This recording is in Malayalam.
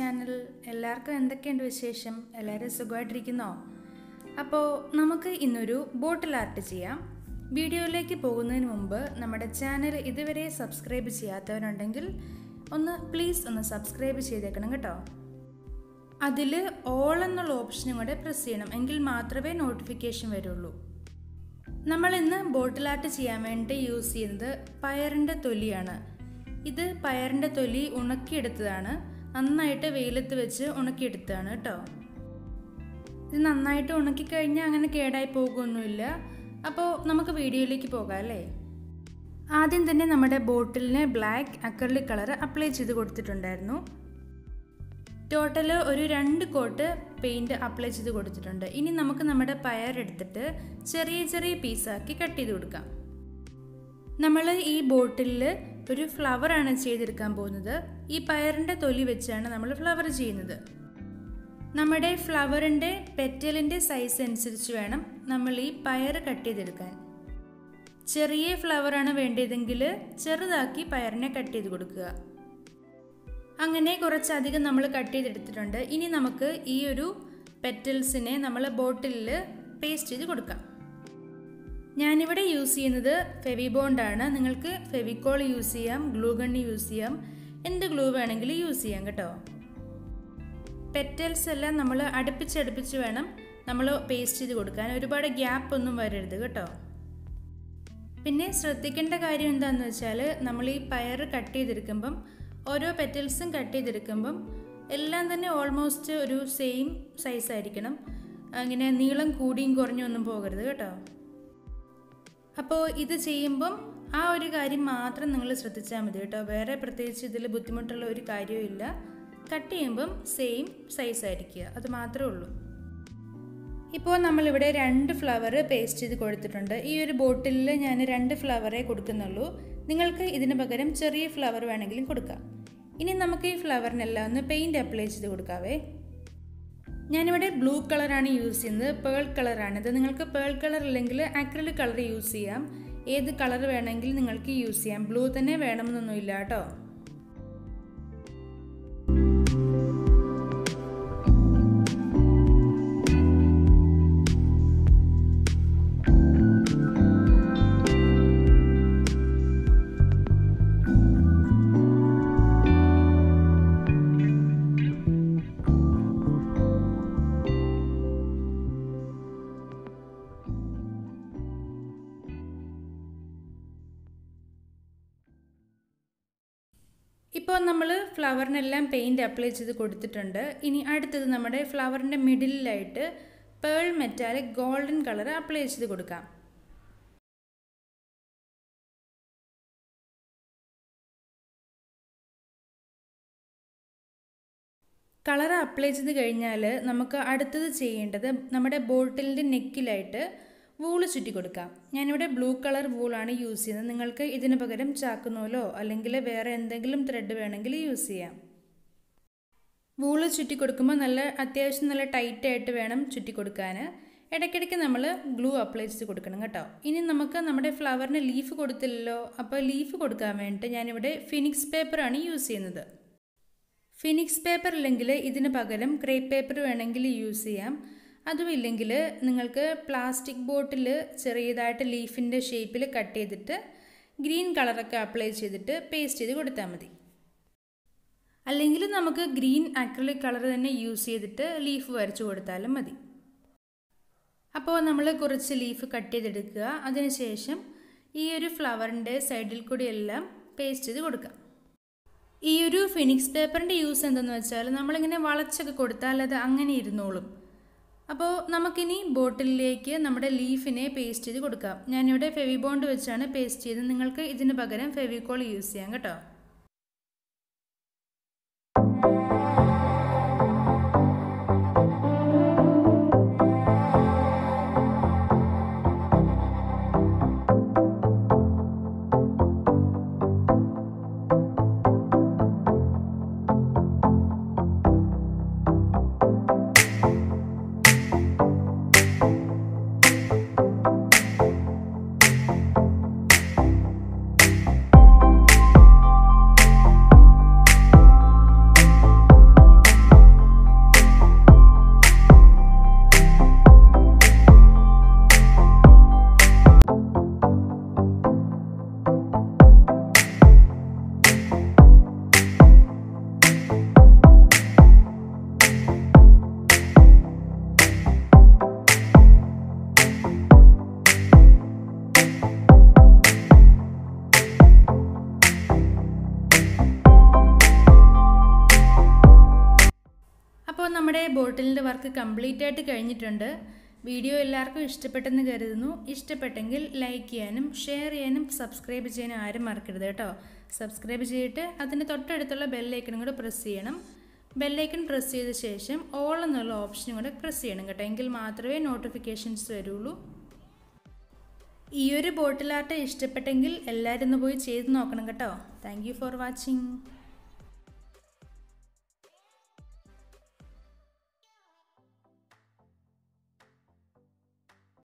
ചാനൽ എല്ലാവർക്കും എന്തൊക്കെയുണ്ട് വിശേഷം എല്ലാവരും സുഖമായിട്ടിരിക്കുന്നോ അപ്പോൾ നമുക്ക് ഇന്നൊരു ബോട്ടിൽ ആർട്ട് ചെയ്യാം വീഡിയോയിലേക്ക് പോകുന്നതിന് മുമ്പ് നമ്മുടെ ചാനൽ ഇതുവരെ സബ്സ്ക്രൈബ് ചെയ്യാത്തവരുണ്ടെങ്കിൽ ഒന്ന് പ്ലീസ് ഒന്ന് സബ്സ്ക്രൈബ് ചെയ്തേക്കണം കേട്ടോ അതിൽ ഓൾ എന്നുള്ള ഓപ്ഷനും കൂടെ പ്രസ് ചെയ്യണം എങ്കിൽ മാത്രമേ നോട്ടിഫിക്കേഷൻ വരുള്ളൂ നമ്മൾ ഇന്ന് ബോട്ടിൽ ആർട്ട് ചെയ്യാൻ വേണ്ടി യൂസ് ചെയ്യുന്നത് പയറിൻ്റെ തൊലിയാണ് ഇത് പയറിൻ്റെ തൊലി ഉണക്കിയെടുത്തതാണ് നന്നായിട്ട് വെയിലത്ത് വെച്ച് ഉണക്കിയെടുത്തതാണ് കേട്ടോ ഇത് നന്നായിട്ട് ഉണക്കിക്കഴിഞ്ഞാൽ അങ്ങനെ കേടായി പോകുമൊന്നുമില്ല അപ്പോൾ നമുക്ക് വീഡിയോയിലേക്ക് പോകാം അല്ലേ ആദ്യം തന്നെ നമ്മുടെ ബോട്ടിലിന് ബ്ലാക്ക് അക്രലിക് കളർ അപ്ലൈ ചെയ്ത് കൊടുത്തിട്ടുണ്ടായിരുന്നു ടോട്ടൽ ഒരു രണ്ട് കോട്ട് പെയിൻറ് അപ്ലൈ ചെയ്ത് കൊടുത്തിട്ടുണ്ട് ഇനി നമുക്ക് നമ്മുടെ പയർ എടുത്തിട്ട് ചെറിയ ചെറിയ പീസാക്കി കട്ട് ചെയ്ത് കൊടുക്കാം നമ്മൾ ഈ ബോട്ടിലിൽ ഒരു ഫ്ലവറാണ് ചെയ്തെടുക്കാൻ പോകുന്നത് ഈ പയറിൻ്റെ തൊലി വെച്ചാണ് നമ്മൾ ഫ്ലവർ ചെയ്യുന്നത് നമ്മുടെ ഫ്ലവറിൻ്റെ പെറ്റലിൻ്റെ സൈസ് അനുസരിച്ച് വേണം നമ്മൾ ഈ പയർ കട്ട് ചെയ്തെടുക്കാൻ ചെറിയ ഫ്ലവറാണ് വേണ്ടതെങ്കിൽ ചെറുതാക്കി പയറിനെ കട്ട് ചെയ്ത് കൊടുക്കുക അങ്ങനെ കുറച്ചധികം നമ്മൾ കട്ട് ചെയ്തെടുത്തിട്ടുണ്ട് ഇനി നമുക്ക് ഈ ഒരു പെറ്റൽസിനെ നമ്മൾ ബോട്ടിലിൽ പേസ്റ്റ് ചെയ്ത് കൊടുക്കാം ഞാനിവിടെ യൂസ് ചെയ്യുന്നത് ഫെവിബോണ്ടാണ് നിങ്ങൾക്ക് ഫെവിക്കോൾ യൂസ് ചെയ്യാം ഗ്ലൂ ഗണ്ണ് യൂസ് ചെയ്യാം എന്ത് ഗ്ലൂ വേണമെങ്കിലും യൂസ് ചെയ്യാം കേട്ടോ പെറ്റൽസ് എല്ലാം നമ്മൾ അടുപ്പിച്ചടുപ്പിച്ച് വേണം നമ്മൾ പേസ്റ്റ് ചെയ്ത് കൊടുക്കാൻ ഒരുപാട് ഗ്യാപ്പ് ഒന്നും വരരുത് കേട്ടോ പിന്നെ ശ്രദ്ധിക്കേണ്ട കാര്യം എന്താണെന്ന് വെച്ചാൽ നമ്മൾ ഈ പയർ കട്ട് ചെയ്തെടുക്കുമ്പം ഓരോ പെറ്റൽസും കട്ട് ചെയ്തെടുക്കുമ്പം എല്ലാം തന്നെ ഓൾമോസ്റ്റ് ഒരു സെയിം സൈസ് ആയിരിക്കണം അങ്ങനെ നീളം കൂടിയും കുറഞ്ഞും ഒന്നും പോകരുത് കേട്ടോ അപ്പോൾ ഇത് ചെയ്യുമ്പം ആ ഒരു കാര്യം മാത്രം നിങ്ങൾ ശ്രദ്ധിച്ചാൽ മതി കേട്ടോ വേറെ പ്രത്യേകിച്ച് ഇതിൽ ബുദ്ധിമുട്ടുള്ള ഒരു കാര്യവും ഇല്ല കട്ട് ചെയ്യുമ്പം സെയിം സൈസ് ആയിരിക്കുക അത് മാത്രമേ ഉള്ളൂ ഇപ്പോൾ നമ്മളിവിടെ രണ്ട് ഫ്ലവർ പേസ്റ്റ് ചെയ്ത് കൊടുത്തിട്ടുണ്ട് ഈ ഒരു ബോട്ടിലിൽ ഞാൻ രണ്ട് ഫ്ലവറേ കൊടുക്കുന്നുള്ളൂ നിങ്ങൾക്ക് ഇതിന് പകരം ചെറിയ ഫ്ലവർ വേണമെങ്കിലും കൊടുക്കാം ഇനി നമുക്ക് ഈ ഫ്ലവറിനെല്ലാം ഒന്ന് പെയിൻറ് അപ്ലൈ ചെയ്ത് കൊടുക്കാവേ ഞാനിവിടെ ബ്ലൂ കളറാണ് യൂസ് ചെയ്യുന്നത് പേൾ കളറാണ് ഇത് നിങ്ങൾക്ക് പേൾ കളർ ഇല്ലെങ്കിൽ അക്രലിക് കളർ യൂസ് ചെയ്യാം ഏത് കളർ വേണമെങ്കിൽ നിങ്ങൾക്ക് യൂസ് ചെയ്യാം ബ്ലൂ തന്നെ വേണമെന്നൊന്നുമില്ല കേട്ടോ ഇപ്പോൾ നമ്മൾ ഫ്ലവറിനെല്ലാം പെയിൻറ് അപ്ലൈ ചെയ്ത് കൊടുത്തിട്ടുണ്ട് ഇനി അടുത്തത് നമ്മുടെ ഫ്ലവറിൻ്റെ മിഡിലായിട്ട് pearl metallic golden colour apply ചെയ്ത് കൊടുക്കാം കളർ അപ്ലൈ ചെയ്ത് കഴിഞ്ഞാൽ നമുക്ക് അടുത്തത് ചെയ്യേണ്ടത് നമ്മുടെ ബോട്ടിലിൻ്റെ നെക്കിലായിട്ട് വൂള് ചുറ്റി കൊടുക്കാം ഞാനിവിടെ ബ്ലൂ കളർ വൂളാണ് യൂസ് ചെയ്യുന്നത് നിങ്ങൾക്ക് ഇതിന് പകരം ചാക്കുന്നൂലോ അല്ലെങ്കിൽ വേറെ എന്തെങ്കിലും ത്രെഡ് വേണമെങ്കിൽ യൂസ് ചെയ്യാം വൂള് ചുറ്റി കൊടുക്കുമ്പോൾ നല്ല അത്യാവശ്യം നല്ല ടൈറ്റായിട്ട് വേണം ചുറ്റി കൊടുക്കാൻ ഇടയ്ക്കിടയ്ക്ക് നമ്മൾ ഗ്ലൂ അപ്ലൈ ചെയ്ത് കൊടുക്കണം കേട്ടോ ഇനി നമുക്ക് നമ്മുടെ ഫ്ലവറിന് ലീഫ് കൊടുത്തില്ലല്ലോ അപ്പോൾ ലീഫ് കൊടുക്കാൻ വേണ്ടിയിട്ട് ഞാനിവിടെ ഫിനിക്സ് പേപ്പറാണ് യൂസ് ചെയ്യുന്നത് ഫിനിക്സ് പേപ്പർ ഇല്ലെങ്കിൽ ഇതിന് പകരം ക്രേപ്പ് പേപ്പർ വേണമെങ്കിൽ യൂസ് ചെയ്യാം അതുമില്ലെങ്കിൽ നിങ്ങൾക്ക് പ്ലാസ്റ്റിക് ബോട്ടിൽ ചെറിയതായിട്ട് ലീഫിൻ്റെ ഷേപ്പിൽ കട്ട് ചെയ്തിട്ട് ഗ്രീൻ കളറൊക്കെ അപ്ലൈ ചെയ്തിട്ട് പേസ്റ്റ് ചെയ്ത് കൊടുത്താൽ മതി അല്ലെങ്കിൽ നമുക്ക് ഗ്രീൻ അക്രലിക് കളർ തന്നെ യൂസ് ചെയ്തിട്ട് ലീഫ് വരച്ചു കൊടുത്താലും മതി അപ്പോൾ നമ്മൾ കുറച്ച് ലീഫ് കട്ട് ചെയ്തെടുക്കുക അതിനുശേഷം ഈ ഒരു ഫ്ലവറിൻ്റെ സൈഡിൽ കൂടി എല്ലാം പേസ്റ്റ് ചെയ്ത് കൊടുക്കാം ഈ ഒരു ഫിനിക്സ് പേപ്പറിൻ്റെ യൂസ് എന്തെന്ന് വെച്ചാൽ നമ്മളിങ്ങനെ വളച്ചൊക്കെ കൊടുത്താൽ അത് അങ്ങനെ ഇരുന്നോളും അപ്പോൾ നമുക്കിനി ബോട്ടിലിലേക്ക് നമ്മുടെ ലീഫിനെ പേസ്റ്റ് ചെയ്ത് കൊടുക്കാം ഞാനിവിടെ ഫെവിബോണ്ട് വെച്ചാണ് പേസ്റ്റ് ചെയ്തത് നിങ്ങൾക്ക് ഇതിന് പകരം ഫെവിക്കോൾ യൂസ് ചെയ്യാം കേട്ടോ ബോട്ടിലിൻ്റെ വർക്ക് കംപ്ലീറ്റ് ആയിട്ട് കഴിഞ്ഞിട്ടുണ്ട് വീഡിയോ എല്ലാവർക്കും ഇഷ്ടപ്പെട്ടെന്ന് കരുതുന്നു ഇഷ്ടപ്പെട്ടെങ്കിൽ ലൈക്ക് ചെയ്യാനും ഷെയർ ചെയ്യാനും സബ്സ്ക്രൈബ് ചെയ്യാനും ആരും മറക്കരുത് കേട്ടോ സബ്സ്ക്രൈബ് ചെയ്തിട്ട് അതിന് തൊട്ടടുത്തുള്ള ബെല്ലൈക്കണും കൂടെ പ്രസ് ചെയ്യണം ബെല്ലൈക്കൺ പ്രസ് ചെയ്ത ശേഷം ഓൾ എന്നുള്ള ഓപ്ഷനും കൂടെ പ്രസ് ചെയ്യണം കേട്ടോ എങ്കിൽ മാത്രമേ നോട്ടിഫിക്കേഷൻസ് വരുള്ളൂ ഈ ഒരു ബോട്ടിൽ ആർട്ട് ഇഷ്ടപ്പെട്ടെങ്കിൽ എല്ലാവരും ഒന്ന് പോയി ചെയ്ത് നോക്കണം കേട്ടോ താങ്ക് യു ഫോർ വാച്ചിങ്